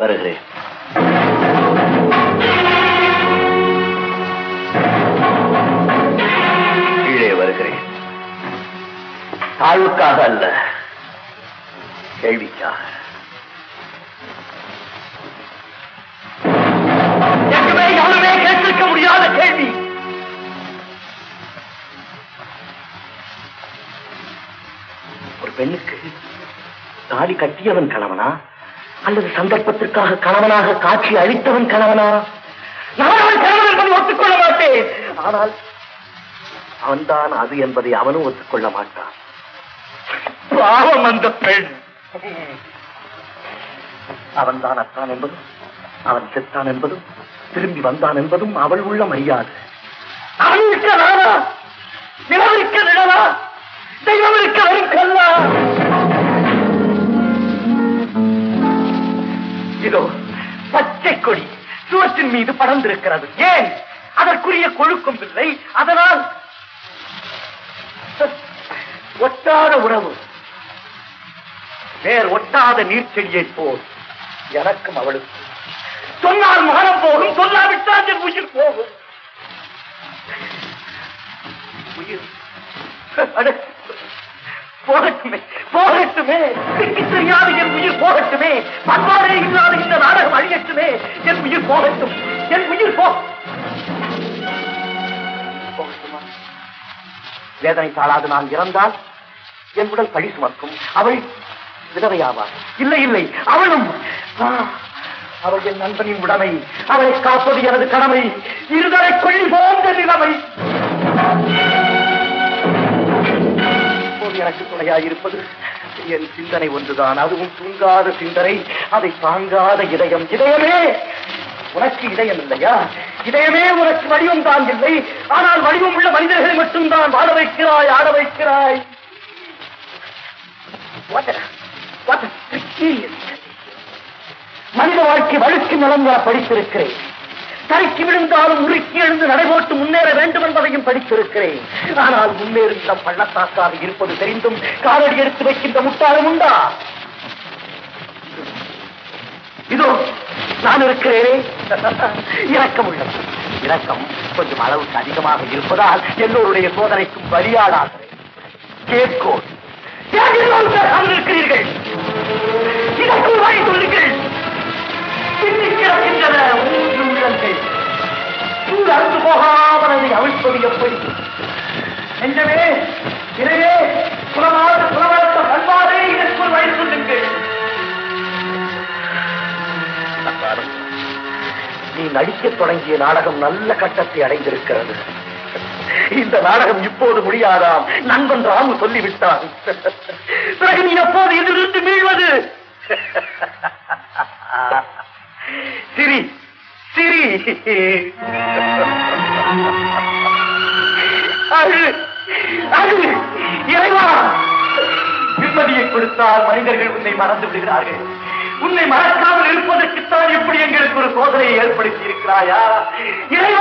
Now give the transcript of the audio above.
வருகிறேன் கீழே வருகிறேன் தாழ்வுக்காக அல்ல கேள்விக்காக எங்குமே யாருமே கேட்டிருக்க முடியாத கேள்வி ஒரு பெண்ணுக்கு தாலி கட்டியவன் கணவனா அல்லது சந்தர்ப்பத்திற்காக கணவனாக காட்சி அளித்தவன் கணவனா நான் அவன் கணவன் என்பதை ஒத்துக்கொள்ள மாட்டேன் ஆனால் அவன்தான் அது என்பதை அவனும் ஒத்துக்கொள்ள மாட்டான் பாவம் அந்த பெண் அவன்தான் அத்தான் என்பதும் அவன் செத்தான் என்பதும் திரும்பி வந்தான் என்பதும் அவள் உள்ள மரியாதை அவன் இருக்க நானா நிலவிருக்க நிழலா தெய்வம் இருக்க வரும் கல்லா இதோ பச்சை கொடி சுவற்றின் மீது படர்ந்திருக்கிறது ஏன் அதற்குரிய கொழுக்கும் இல்லை அதனால் ஒட்டாத உறவு வேர் ஒட்டாத நீர்ச்செடியை போல் எனக்கும் அவளுக்கும் சொன்னால் மானம் போகும் சொல்லாவிட்டால் என் உயிர் போகும் உயிர் அட, போகட்டுமே போகட்டுமே திக்கு தெரியாத என் உயிர் போகட்டுமே பண்பாடே இல்லாத இந்த நாடகம் அழியட்டுமே என் உயிர் போகட்டும் என் உயிர் போ போகட்டுமா வேதனை தாழாது நான் இறந்தால் என் உடல் பழி சுமக்கும் அவள் விதவையாவாள் இல்லை இல்லை அவளும் ஆ, அவள் என் நண்பனின் உடைமை அவளை காப்பது எனது கடமை இருதலை கொள்ளி போன்ற நிலைமை இப்போது எனக்கு துணையாயிருப்பது என் சிந்தனை ஒன்றுதான் அதுவும் தூங்காத சிந்தனை அதை தாங்காத இதயம் இதயமே உனக்கு இதயம் இல்லையா இதயமே உனக்கு வடிவம் தான் இல்லை ஆனால் வடிவம் உள்ள மனிதர்களை மட்டும்தான் வாழ வைக்கிறாய் ஆட வைக்கிறாய் What a- what a precarious மனித வாழ்க்கை வழுக்கு நிலங்கள படித்திருக்கிறேன் தரைக்கு விழுந்தாலும் உருக்கி எழுந்து நடைபோட்டு முன்னேற வேண்டும் என்பதையும் படித்திருக்கிறேன் ஆனால் முன்னேறுகிற பள்ளத்தாக்காக இருப்பது தெரிந்தும் காலடி எடுத்து வைக்கின்ற முட்டாளும் உண்டா இதோ நான் இருக்கிறேனே இரக்கம் உள்ளது இரக்கம் கொஞ்சம் அளவுக்கு அதிகமாக இருப்பதால் எல்லோருடைய சோதனைக்கும் பலியாடாகிறேன் கேட்கோள் ஏன் எல்லோரும் பேசாமல் இருக்கிறீர்கள் இதற்கு ஒரு வழி சொல்லுங்கள் பின்னிக் கிடக்கின்றன மூன்று உள்ளங்கள் சூடு அறுந்து போகாமல் அதை அவிழ்ப்பது எப்படி நெஞ்சமே இறையே குலமாத குலவளர்த்த பண்பாடே இதற்கு ஒரு வழி சொல்லுங்கள் சந்தானம், நீ நடிக்கத் தொடங்கிய நாடகம் நல்ல கட்டத்தை அடைந்திருக்கிறது இந்த நாடகம் இப்போது முடியாதாம் நண்பன் ராமு சொல்லிவிட்டான் பிறகு நீ எப்போது இதிலிருந்து மீள்வது சிரி சிரி அழு அழு இறைவா நிம்மதியை கொடுத்தால் மனிதர்கள் உன்னை மறந்து விடுகிறார்கள் உன்னை மறக்காமல் இருப்பதற்குத்தான் எப்படி எங்களுக்கு ஒரு சோதனையை ஏற்படுத்தி இருக்கிறாயா இறைவா